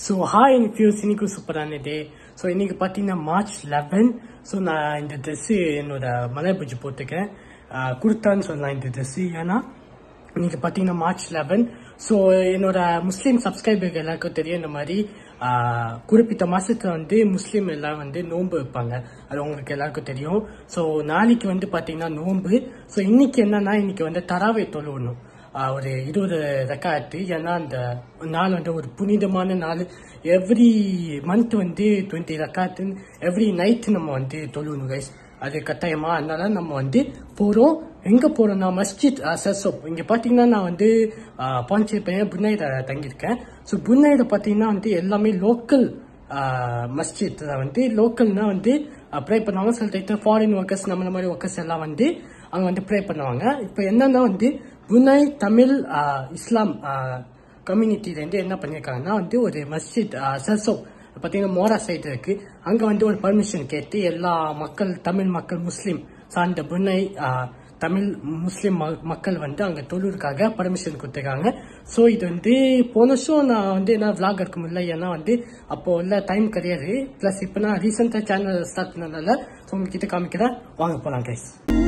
So hi எனக்கு fuse இன்னைக்கு சூப்பரான டே ஸோ இன்னைக்கு பார்த்தீங்கன்னா மார்ச் லெவன் ஸோ நான் இந்த ட்ரெஸ்ஸு என்னோட மலை பூஜை போட்டுக்கேன் ஆஹ் குர்தான்னு சொல்லலாம் இந்த ட்ரெஸ்ஸு ஏன்னா இன்னைக்கு பார்த்தீங்கன்னா மார்ச் லெவன் ஸோ என்னோட முஸ்லீம் சப்ஸ்கிரைபருக்கு எல்லாருக்கும் தெரியும் இந்த மாதிரி ஆஹ், குறிப்பிட்ட மாசத்துல வந்து முஸ்லீம் எல்லாம் வந்து நோன்பு வைப்பாங்க அது உங்களுக்கு எல்லாருக்கும் தெரியும் ஸோ நாளைக்கு வந்து பார்த்தீங்கன்னா நோன்பு ஸோ இன்னைக்கு என்னன்னா இன்னைக்கு வந்து தராவை தொழுவணும் ஆஹ், ஒரு இருபது ரெக்காட்டு ஏன்னா அந்த நாள் வந்து ஒரு புனிதமான நாள் எவ்ரி மந்த் வந்து டுவெண்ட்டி ரெக்காட்டு எவ்ரி நைட் நம்ம வந்து தொழுவணும் கைஸ் அது கட்டாயமா அதனால நம்ம வந்து போறோம் எங்க போறோம்னா மஸ்ஜித் சர்சோப் இங்க பாத்தீங்கன்னா நான் வந்து பாண்டிச்சேரி பையன் புன்னையில தங்கியிருக்கேன் ஸோ புன்னையில பாத்தீங்கன்னா வந்து எல்லாமே லோக்கல் மஸ்ஜித் வந்து லோக்கல்னா வந்து ப்ரே பண்ணுவாங்க சில டைத்துல ஃபாரின் ஒர்க்கர்ஸ் நம்மள மாதிரி ஒர்க்கர்ஸ் எல்லாம் வந்து அங்க வந்து ப்ரே பண்ணுவாங்க இப்போ என்னன்னா வந்து புனை தமிழ் ஆஹ், இஸ்லாம் கம்யூனிட்டிலேருந்து என்ன பண்ணியிருக்காங்கன்னா வந்து ஒரு மஸ்ஜித் சர்சோப் பார்த்தீங்கன்னா மோரா சைடு இருக்கு அங்க வந்து ஒரு பர்மிஷன் கேட்டு எல்லா மக்கள் தமிழ் மக்கள் முஸ்லீம் சார்ந்த புன்னை ஆஹ், தமிழ் முஸ்லீம் ம- மக்கள் வந்து அங்க தொழிலுக்காக பர்மிஷன் கொடுத்துருக்காங்க ஸோ இது வந்து போன வருஷம் நான் வந்து என்ன vlog எடுக்க முடியல ஏன்னா வந்து அப்போ உள்ள டைம் கிடையாது ப்ளஸ் இப்போ நான் ரீசெண்டாக சேனல் ஸ்டார்ட் பண்ணதால ஸோ உங்ககிட்ட காமிக்கிறேன் வாங்க போகலாம் கைஸ்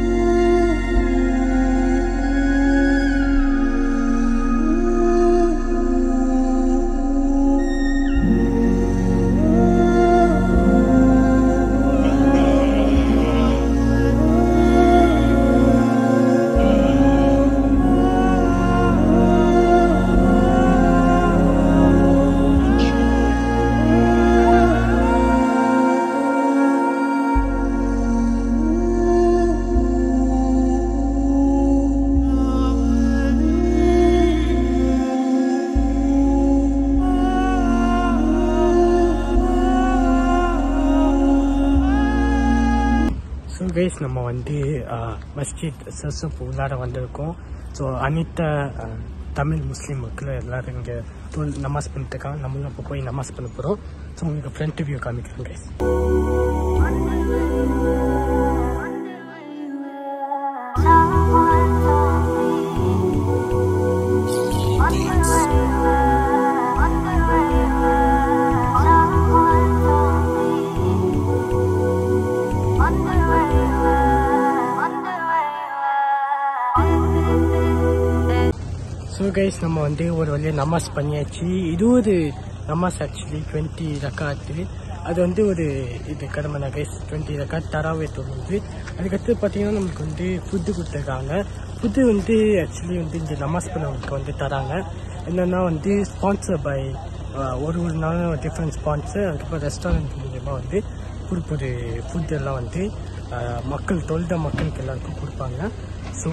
ஸோ கைஸ் நம்ம வந்து ஆஹ், மஸ்ஜித் சர்சப் உள்ளார வந்திருக்கோம் ஸோ அனைத்த ஆஹ், தமிழ் முஸ்லீம் மக்கள் எல்லாரும் இங்கே தொல் நமாஸ் பண்ணிட்டு இருக்காங்க நம்மளும் இப்போ போய் நமாஸ் பண்ண போகிறோம் ஸோ உங்களுக்கு ஃப்ரண்ட் வியூ காமிக்கிறேன் கைஸ் ஸோ கைஸ் நம்ம வந்து ஒரு வழியாக நமாஸ் பண்ணியாச்சு இருபது நமாஸ் ஆக்சுவலி டுவெண்ட்டி ரக்காத்து அது வந்து ஒரு இது கடமை கைஸ் டுவெண்ட்டி ரக்காத் தராவே தொழுது அதுக்கடுத்து பார்த்தீங்கன்னா நமக்கு வந்து ஃபுட்டு கொடுத்துருக்காங்க ஃபுட்டு வந்து ஆக்சுவலி வந்து இந்த நமாஸ் பண்ணவங்களுக்கு வந்து தராங்க என்னென்னா வந்து ஸ்பான்சர் பை ஒரு ஒரு நாளும் டிஃப்ரெண்ட் ஸ்பான்சர் அதுக்கப்புறம் ரெஸ்டாரண்ட் மூலியமாக வந்து புது புது ஃபுட் எல்லாம் வந்து ஆஹ், மக்கள் தொழுத மக்களுக்கு எல்லாருக்கும் கொடுப்பாங்க ஸோ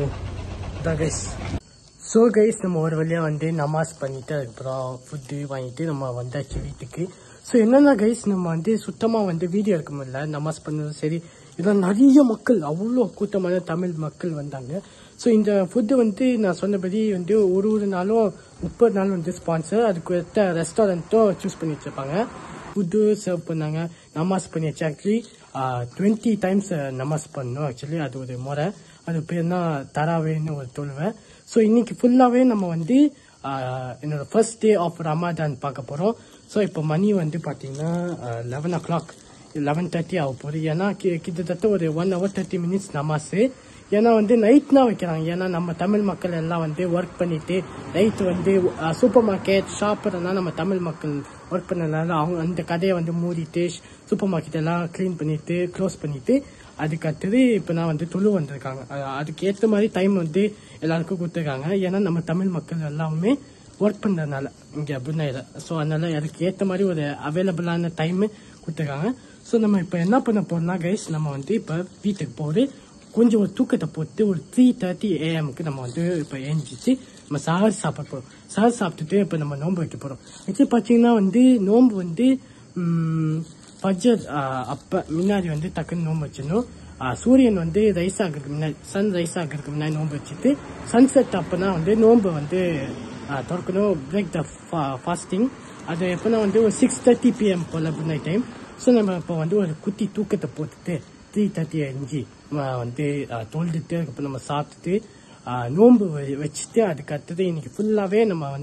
தான் கைஸ் ஸோ கைஸ் நம்ம ஒரு வழியாக வந்து நமாஸ் பண்ணிட்டு அதுக்கப்புறம் ஃபுட்டு வாங்கிட்டு நம்ம வந்தாச்சு வீட்டுக்கு ஸோ என்னென்ன கைஸ் நம்ம வந்து சுத்தமாக வந்து வீடியோ எடுக்க முடியல நமாஸ் பண்ணதும் சரி இதெல்லாம் நிறைய மக்கள் அவ்வளோ கூட்டமான தமிழ் மக்கள் வந்தாங்க ஸோ இந்த ஃபுட்டு வந்து நான் சொன்னபடி வந்து ஒரு ஒரு நாளும் முப்பது நாள் வந்து ஸ்பான்சர் அதுக்கு ஏற்ற ரெஸ்டாரண்ட்டும் சூஸ் பண்ணி வச்சிருப்பாங்க ஃபுட்டு சர்வ் பண்ணாங்க நமாஸ் பண்ணியாச்சு ஆக்சுவலி டுவெண்ட்டி டைம்ஸ் நமாஸ் பண்ணோம் ஆக்சுவலி அது ஒரு முறை அது பேர் தான் தராவேன்னு ஒரு தொழுவேன் ஸோ இன்னைக்கு ஃபுல்லாகவே நம்ம வந்து ஆஹ், என்னோட ஃபர்ஸ்ட் டே ஆஃப் ரமாதான் பார்க்க போகிறோம் ஸோ இப்போ மணி வந்து பார்த்தீங்கன்னா eleven o'clock eleven thirty ஆக போகுது ஏன்னா கி- கிட்டத்தட்ட ஒரு ஒன் ஹவர் தேர்ட்டி மினிட்ஸ் நமாஸு ஏன்னா வந்து நைட் தான் வைக்கிறாங்க ஏன்னா நம்ம தமிழ் மக்கள் எல்லாம் வந்து ஒர்க் பண்ணிட்டு நைட் வந்து சூப்பர் மார்க்கெட் ஷாப்லாம் நம்ம தமிழ் மக்கள் ஒர்க் பண்ணனால அவங்க அந்த கடையை வந்து மூடிட்டு சூப்பர் மார்க்கெட் எல்லாம் க்ளீன் பண்ணிட்டு க்ளோஸ் பண்ணிட்டு அதுக்கு அடுத்தது இப்போ நான் வந்து துளு வந்திருக்காங்க அஹ் அதுக்கு ஏற்ற மாதிரி டைம் வந்து எல்லாருக்கும் கொடுத்துருக்காங்க ஏன்னா நம்ம தமிழ் மக்கள் எல்லாமே ஒர்க் பண்ணுறதுனால இங்கே புன்னையில் ஸோ அதனால அதுக்கு ஏற்ற மாதிரி ஒரு அவைலபிளான டைம் கொடுத்துருக்காங்க ஸோ நம்ம இப்போ என்ன பண்ண போறோம்னா கைஸ் நம்ம வந்து இப்போ வீட்டுக்கு போகுது கொஞ்சம் ஒரு தூக்கத்தை போட்டு ஒரு த்ரீ தேர்ட்டி ஏஎம்க்கு நம்ம வந்து இப்போ ஏஞ்சிச்சு நம்ம சாறு சாப்பிட போகிறோம் சாறு சாப்பிட்டுட்டு இப்போ நம்ம நோன்பு வைக்க போகிறோம் ஆக்சுவலி பார்த்தீங்கன்னா வந்து நோன்பு வந்து ம், ஃபஜர் அப்போ முன்னாடி வந்து டக்குன்னு நோன்பு வச்சிடணும் ஆ, சூரியன் வந்து ரைஸ் ஆகிறதுக்கு முன்னாடி சன் ரைஸ் ஆகிறதுக்கு முன்னாடி நோன்பு வச்சுட்டு சன்செட் அப்போனா வந்து நோன்பு வந்து ஆ, திறக்கணும் பிரேக் த ஃபாஸ்டிங் அது எப்போனா வந்து ஒரு சிக்ஸ் தேர்ட்டி பிஎம் போல் நைட் டைம் ஸோ நம்ம இப்போ வந்து ஒரு குட்டி தூக்கத்தை போட்டுட்டு த்ரீ தேர்ட்டி அஞ்சு வந்து ஆ, தொழுதுட்டு அதுக்கப்புறம் நம்ம சாப்பிட்டுட்டு ஆ, நோன்பு வ- வச்சுட்டு அதுக்கு அடுத்தது இன்னைக்கு ஃபுல்லாகவே நம்ம வந்து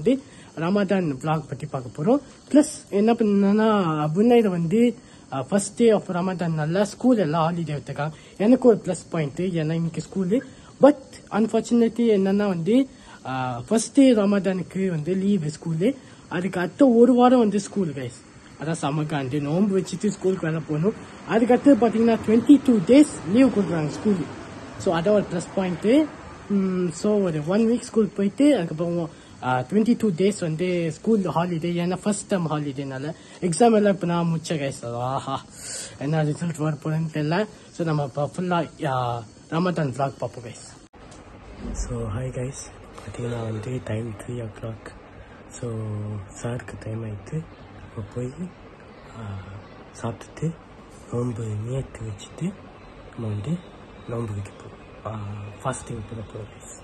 ரமதான் vlog பற்றி பார்க்க போகிறோம் ப்ளஸ் என்ன பண்ணா புனையில் வந்து ஃபர்ஸ்ட் டே ஆஃப் ரமதான் நல்லா ஸ்கூல் எல்லாம் ஹாலிடே விட்டுருக்காங்க எனக்கு ஒரு ப்ளஸ் பாயிண்ட்டு ஏன்னா இன்னைக்கு ஸ்கூலு பட் அன்ஃபார்ச்சுனேட்லி என்னன்னா வந்து ஃபர்ஸ்ட் டே ரமதானுக்கு வந்து லீவு ஸ்கூலு அதுக்கு அடுத்த ஒரு வாரம் வந்து ஸ்கூல் கைஸ் அதான் சமக்காண்டு நோன்பு வச்சுட்டு ஸ்கூலுக்கு வேலை போகணும் அதுக்கடுத்து பார்த்தீங்கன்னா டுவெண்ட்டி டூ டேஸ் லீவ் கொடுக்குறாங்க ஸ்கூலு ஸோ அதான் ஒரு ப்ளஸ் பாயிண்ட்டு ஸோ ஒரு ஒன் வீக் ஸ்கூல் போயிட்டு அதுக்கப்புறம் டுவெண்ட்டி டூ டேஸ் வந்து ஸ்கூல் ஹாலிடே ஏன்னா ஃபர்ஸ்ட் டைம் ஹாலிடேனால எக்ஸாம் எல்லாம் இப்போ நான் முடிச்ச கைஸ் ஆஹா என்ன ரிசல்ட் வர போகிறேன்னு தெரியல ஸோ நம்ம இப்போ ஃபுல்லாக ரமதான் vlog பார்ப்போம் கைஸ் ஸோ ஹாய் கைஸ் பார்த்தீங்கன்னா வந்து time three o'clock so சாருக்கு டைம் ஆயிடுத்து இப்போ போய் ஆ, சாப்பிட்டுட்டு நோன்பு நியத்து வச்சுட்டு நம்ம வந்து நோன்பு வைக்க போகிறோம் ஃபாஸ்டிங் போட போகிறோம் கைஸ்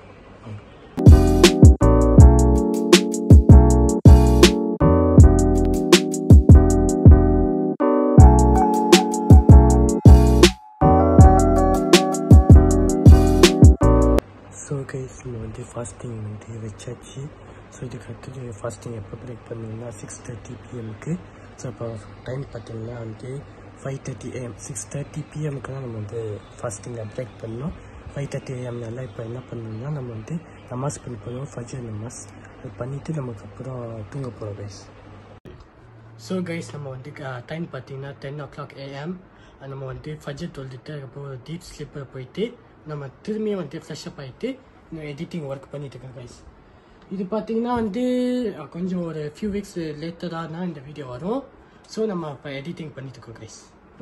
ஸோ கைஸ் நம்ம வந்து ஃபாஸ்டிங் வந்து வச்சாச்சு ஸோ இதுக்கு அடுத்தது ஃபாஸ்டிங் எப்போ பிரேக் பண்ணீங்கன்னா சிக்ஸ் தேர்ட்டி பிஎம்க்கு ஸோ இப்போ டைம் பார்த்தீங்கன்னா வந்து five thirty AM six thirty பிஎம்க்குலாம் நம்ம வந்து ஃபாஸ்டிங்கை பிரேக் பண்ணோம் ஃபைவ் தேர்ட்டி ஏஎம்னால இப்போ என்ன பண்ணணும்னா நம்ம வந்து நமாஸ் பண்ணி போகிறோம் ஃபஜர் நமாஸ் அது பண்ணிவிட்டு நமக்கு அப்புறம் தூங்க போகிறோம் கைஸ் ஸோ கைஸ் நம்ம வந்து டைம் பார்த்தீங்கன்னா டென் ஓ கிளாக் ஏஎம் நம்ம வந்து ஃபஜர் தொழுதுட்டு அதுக்கப்புறம் டீப் ஸ்லீப்பர் போயிட்டு நம்ம திரும்பியும் வந்து ஃப்ரெஷ் அப் ஆகிட்டு இன்னும் எடிட்டிங் ஒர்க் பண்ணிட்டு இருக்கேன் கைஸ் இது பார்த்தீங்கன்னா வந்து அஹ், கொஞ்சம் ஒரு ஃபியூ வீக்ஸ் லேட்டராக தான் இந்த வீடியோ வரும் ஸோ நம்ம இப்போ எடிட்டிங் பண்ணிட்டு இருக்கோம் கைஸ்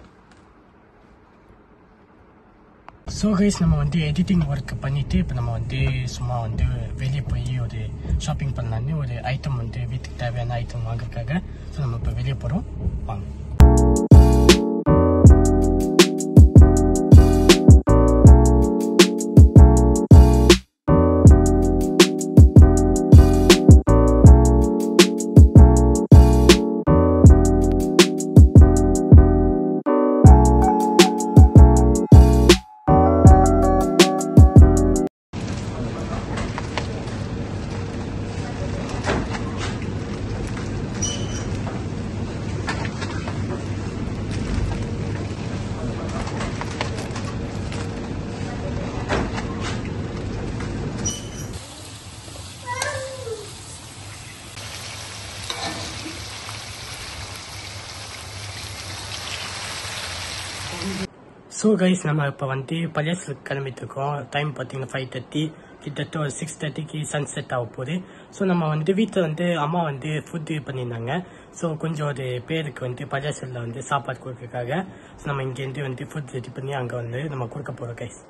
ஸோ கைஸ் நம்ம வந்து எடிட்டிங் ஒர்க் பண்ணிட்டு இப்போ நம்ம வந்து சும்மா வந்து வெளியே போய் ஒரு ஷாப்பிங் பண்ணலான்னு ஒரு ஐட்டம் வந்து வீட்டுக்கு தேவையான ஐட்டம் வாங்குறதுக்காக ஸோ நம்ம இப்போ வெளியே போகிறோம் வாங்க ஸோ கைஸ் நம்ம இப்போ வந்து பழைய கிளம்பிட்டு இருக்கோம் டைம் பார்த்தீங்கன்னா ஃபைவ் தேர்ட்டி கிட்டத்தட்ட ஒரு சிக்ஸ் தேர்ட்டிக்கு சன்செட் ஆக போகுது ஸோ நம்ம வந்து வீட்டில் வந்து அம்மா வந்து ஃபுட்டு பண்ணியிருந்தாங்க ஸோ கொஞ்சம் ஒரு பேருக்கு வந்து பழைய வந்து சாப்பாடு கொடுக்கறதுக்காக ஸோ நம்ம இங்கேருந்து வந்து ஃபுட் ரெடி பண்ணி அங்கே வந்து நம்ம கொடுக்க போகிறோம் கைஸ்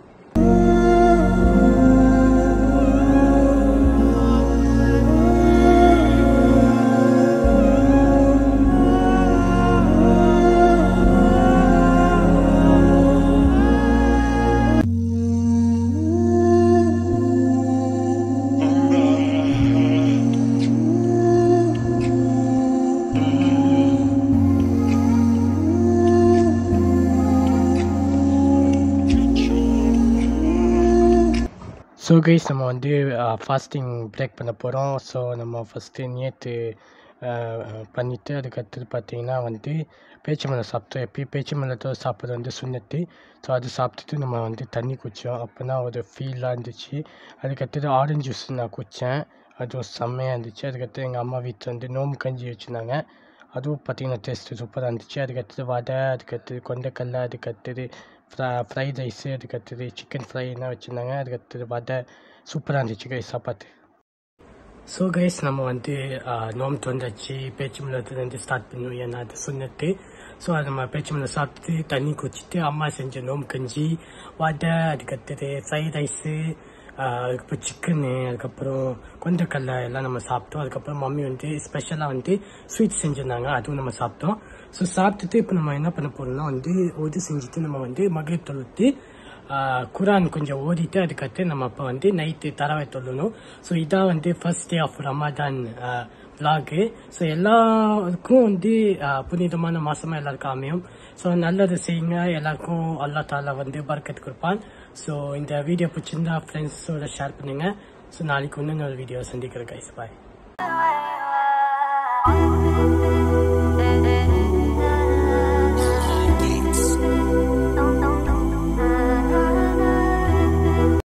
ஸோ கைஸ் நம்ம வந்து ஃபாஸ்டிங் பிரேக் பண்ண போகிறோம் ஸோ நம்ம ஃபஸ்ட்டு நேற்று பண்ணிவிட்டு அதுக்கடுத்தது பார்த்தீங்கன்னா வந்து பேச்சிமலை சாப்பிட்டோம் எப்பயும் பேச்சிமலத்தோட சாப்பிட்றது வந்து சுண்ணத்து ஸோ அது சாப்பிட்டுட்டு நம்ம வந்து தண்ணி குடித்தோம் அப்போ தான் ஒரு ஃபீலாக இருந்துச்சு அதுக்கடுத்தது ஆரஞ்சு ஜூஸ் நான் குடித்தேன் அதுவும் செம்மையாக இருந்துச்சு அதுக்கடுத்து எங்கள் அம்மா வீட்டில் வந்து நோம்பு கஞ்சி வச்சுருந்தாங்க அதுவும் பார்த்தீங்கன்னா டேஸ்ட்டு சூப்பராக இருந்துச்சு அதுக்கடுத்தது வடை அதுக்கடுத்தது கொண்டைக்கடலை அதுக்கடுத்தது ஃப்ரை ஃப்ரைட் ரைஸு அதுக்கடுத்தது சிக்கன் ஃப்ரை எல்லாம் வச்சுருந்தாங்க அதுக்கடுத்தது வடை சூப்பராக இருந்துச்சு கைஸ் சாப்பாடு ஸோ கைஸ் நம்ம வந்து நோம்பு தொண்டாச்சு பேச்சுமலத்துலேருந்து ஸ்டார்ட் பண்ணுவோம் ஏன்னா அது சொன்னது ஸோ அது நம்ம பேச்சுமலை சாப்பிட்டு தண்ணி குடிச்சிட்டு அம்மா செஞ்ச நோம்பு கஞ்சி வடை அதுக்கடுத்தது ஃப்ரைட் ரைஸு அதுக்கப்புறம் சிக்கனு அதுக்கப்புறம் கொண்டக்கடலை எல்லாம் நம்ம சாப்பிட்டோம் அதுக்கப்புறம் மம்மி வந்து ஸ்பெஷலாக வந்து ஸ்வீட் செஞ்சுருந்தாங்க அதுவும் நம்ம சாப்பிட்டோம் ஸோ சாப்பிட்டுட்டு இப்போ நம்ம என்ன பண்ண போறோம்னா வந்து ஒது செஞ்சுட்டு நம்ம வந்து மகளிர் தொழுத்து குரான் கொஞ்சம் ஓதிட்டு அதுக்கடுத்து நம்ம இப்போ வந்து நைட்டு தரவை தொழணும் ஸோ இதான் வந்து ஃபர்ஸ்ட் டே ஆஃப் ரமாதான் விலாகு ஸோ எல்லாருக்கும் வந்து ஆஹ், புனிதமான மாசமா எல்லாருக்கும் அமையும் ஸோ நல்லது செய்யுங்க எல்லாருக்கும் அல்லா தாலா வந்து பர்க்கத்து கொடுப்பான் ஸோ இந்த வீடியோ பிடிச்சிருந்தா ஃப்ரெண்ட்ஸோட ஷேர் பண்ணுங்க ஸோ நாளைக்கு இன்னொரு வீடியோ சந்திக்கிறேன் கைஸ் பாய் Thank you.